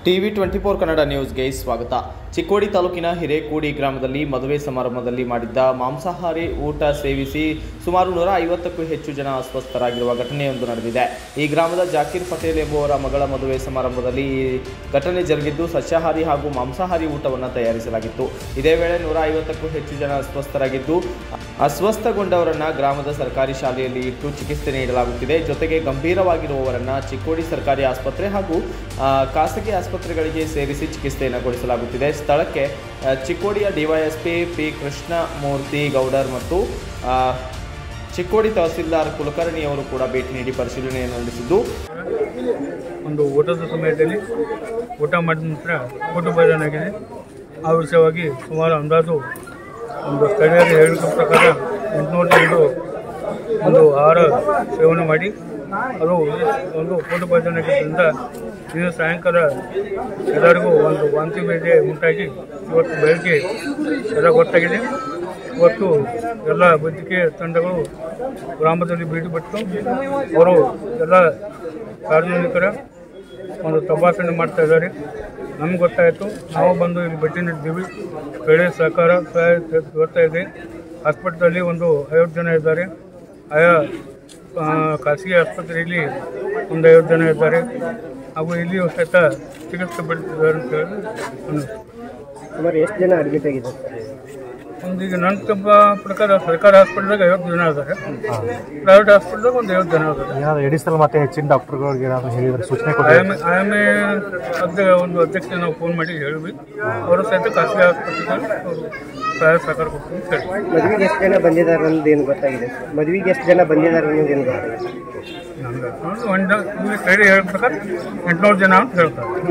TV twenty four Kannada ನ್ಯೂಸ್ಗೆ ಸ್ವಾಗತ ಚಿಕ್ಕೋಡಿ ತಾಲೂಕಿನ ಹಿರೇಕೂಡಿ ಗ್ರಾಮದಲ್ಲಿ ಮದುವೆ ಸಮಾರಂಭದಲ್ಲಿ ಮಾಡಿದ್ದ ಮಾಂಸಾಹಾರಿ ಊಟ ಸೇವಿಸಿ ಸುಮಾರು ನೂರ ಐವತ್ತಕ್ಕೂ ಹೆಚ್ಚು ಜನ ಅಸ್ವಸ್ಥರಾಗಿರುವ ಘಟನೆಯೊಂದು ನಡೆದಿದೆ ಈ ಗ್ರಾಮದ ಜಾಕೀರ್ ಪಟೇಲ್ ಎಂಬುವರ ಮಗಳ ಮದುವೆ ಸಮಾರಂಭದಲ್ಲಿ ಈ ಘಟನೆ ಜರುಗಿದ್ದು ಸಸ್ಯಾಹಾರಿ ಹಾಗೂ ಮಾಂಸಾಹಾರಿ ಊಟವನ್ನು ತಯಾರಿಸಲಾಗಿತ್ತು ಇದೇ ವೇಳೆ ನೂರ ಐವತ್ತಕ್ಕೂ ಹೆಚ್ಚು ಜನ ಅಸ್ವಸ್ಥರಾಗಿದ್ದು ಅಸ್ವಸ್ಥಗೊಂಡವರನ್ನ ಗ್ರಾಮದ ಸರ್ಕಾರಿ ಶಾಲೆಯಲ್ಲಿ ಇಟ್ಟು ಚಿಕಿತ್ಸೆ ನೀಡಲಾಗುತ್ತಿದೆ ಜೊತೆಗೆ ಗಂಭೀರವಾಗಿರುವವರನ್ನ ಚಿಕ್ಕೋಡಿ ಸರ್ಕಾರಿ ಆಸ್ಪತ್ರೆ ಹಾಗೂ ಆ, ಖಾಸಗಿ ಆಸ್ಪತ್ರೆಗಳಿಗೆ ಸೇರಿಸಿ ಚಿಕಿತ್ಸೆಯನ್ನು ಕೊಡಿಸಲಾಗುತ್ತಿದೆ ಸ್ಥಳಕ್ಕೆ ಆ, ಚಿಕ್ಕೋಡಿಯ ಡಿವೈಎಸ್ಪಿ ಪಿ ಕೃಷ್ಣಮೂರ್ತಿ ಗೌಡರ್ ಮತ್ತು ಆ, ಚಿಕ್ಕೋಡಿ ತಹಸೀಲ್ದಾರ್ ಕುಲಕರ್ಣಿಯವರು ಕೂಡ ಭೇಟಿ ನೀಡಿ ಪರಿಶೀಲನೆಯನ್ನು ನಡೆಸಿದ್ದು ಒಂದು ಊಟದ ಸಮಯದಲ್ಲಿ ಊಟ ಮಾಡಿದ ನಂತರ ಊಟ ಭೋಜನಾಗಿದೆ ಆ ವಿಷಯವಾಗಿ ಸುಮಾರು ಅಂದಾಜು ಒಂದು ಸ್ಥಳೀಯರ ಹೇಳಿಕೆ ಪ್ರಕಾರ ಎಂಟುನೂರ ಎರಡು ಒಂದು ಆಹಾರ ಸೇವನೆ ಮಾಡಿ ಅದು ಒಂದು ಊಟ ಭೋಜನದಿಂದ ಇನ್ನು ಸಾಯಂಕಾಲ ಎಲ್ಲರಿಗೂ ಒಂದು ವಾಂತಿ ಭೇದಿ ಉಂಟಾಗಿ ಇವತ್ತು ಬೆಳಗ್ಗೆ ಎಲ್ಲ ಗೊತ್ತಾಗಿದೆ ಇವತ್ತು ಎಲ್ಲ ವೈದ್ಯಕೀಯ ತಂಡಗಳು ಗ್ರಾಮದಲ್ಲಿ ಭೇಟಿ ಬಿಟ್ಟು ಅವರು ಎಲ್ಲ ಸಾರ್ವಜನಿಕರ ಒಂದು ತಪಾಸಣೆ ಮಾಡ್ತಾ ಇದ್ದಾರೆ ನಮ್ಗೆ ಗೊತ್ತಾಯಿತು ನಾವು ಬಂದು ಇಲ್ಲಿ ಭೇಟಿ ನೀಡಿದ್ದೀವಿ ಬೆಳೆ ಸಹಕಾರ ಸಹಾಯ ಬರ್ತಾ ಇದೆ ಹಾಸ್ಪಿಟ್ಲಲ್ಲಿ ಒಂದು ಐವತ್ತು ಜನ ಇದ್ದಾರೆ ಆಯಾ ಆ, ಖಾಸಗಿ ಆಸ್ಪತ್ರೆಯಲ್ಲಿ ಒಂದು ಐವತ್ತು ಜನ ಇದ್ದಾರೆ ಹಾಗೂ ಇಲ್ಲಿಯೂ ಸಹಿತ ಚಿಕಿತ್ಸೆ ಪಡೆದಿದ್ದಾರೆ ಅಂತ ಹೇಳಿ ಅನ್ನಿಸ್ತು ಸುಮಾರು ಎಷ್ಟು ಜನ ಅಡ್ಮಿಟ್ ಆಗಿದ್ದಾರೆ ಒಂದು ಈಗ ನನ್ನ ತಪ್ಪ ಪ್ರಕಾರ ಸರ್ಕಾರಿ ಹಾಸ್ಪಿಟ್ಲಾಗ ಐವತ್ತು ಜನ ಇದ್ದಾರೆ ಪ್ರೈವೇಟ್ ಹಾಸ್ಪಿಟ್ಲಾಗ ಒಂದು ಐವತ್ತು ಜನ ಇದ್ದಾರೆ ಏನಾದ್ರು ಎಡಿಸಲ್ ಮತ್ತೆ ಹೆಚ್ಚಿನ ಡಾಕ್ಟರ್ಗಳಿಗೆ ಏನಾದ್ರು ಹೇಳಿದ್ರೆ ಸೂಚನೆ ಕೊಡಿ ಐಎಮ್ ಐಎಮ್ಎ ಅಧ್ಯ ಒಂದು ಅಧ್ಯಕ್ಷ ನಾವು ಫೋನ್ ಮಾಡಿ ಹೇಳಿದ್ವಿ ಅವರು ಸಹಿತ ಖಾಸಗಿ ಆಸ್ಪತ್ರೆಗೆ ಅವರು ಸಹಾಯ ಸಹಕಾರ ಕೊಡ್ತೀನಿ ಅಂತ ಹೇಳಿ ಮದುವೆಗೆ ಎಷ್ಟು ಜನ ಬಂದಿದ್ದಾರೆ ಅನ್ನೋದು ಏನು ಗೊತ್ತಾಗಿದೆ ಮದುವೆಗೆ ಎಷ್ಟು ಜನ ಬಂದಿದ್ದಾರೆ ಅನ್ನೋದು ಏನು ಗೊತ್ತಾಗಿದೆ ನಮ್ಗೆ ಒಂದು ಇಲ್ಲಿ ಸೈಡ್ ಹೇಳೋ ಪ್ರಕಾರ ಎಂಟುನೂರು ಜನ ಅಂತ ಹೇಳ್ತಾರೆ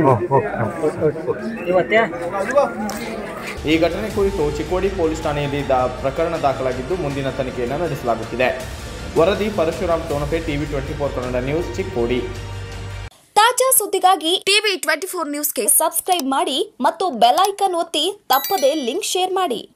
ಇವತ್ತೇ ಈ ಘಟನೆ ಕುರಿತು ಚಿಕ್ಕೋಡಿ ಪೊಲೀಸ್ ಠಾಣೆಯಲ್ಲಿ ದಾ ಪ್ರಕರಣ ದಾಖಲಾಗಿದ್ದು ಮುಂದಿನ ತನಿಖೆಯನ್ನು ನಡೆಸಲಾಗುತ್ತಿದೆ ವರದಿ Parashuram Tonape TV twenty four Kannada news Chikkodi ತಾಜಾ ಸುದ್ದಿಗಾಗಿ ಟಿವಿ ಟ್ವೆಂಟಿ ಫೋರ್ ನ್ಯೂಸ್ಗೆ ಸಬ್ಸ್ಕ್ರೈಬ್ ಮಾಡಿ ಮತ್ತು ಬೆಲ್ ಐಕಾನ್ ಒತ್ತಿ ತಪ್ಪದೇ ಲಿಂಕ್ ಶೇರ್ ಮಾಡಿ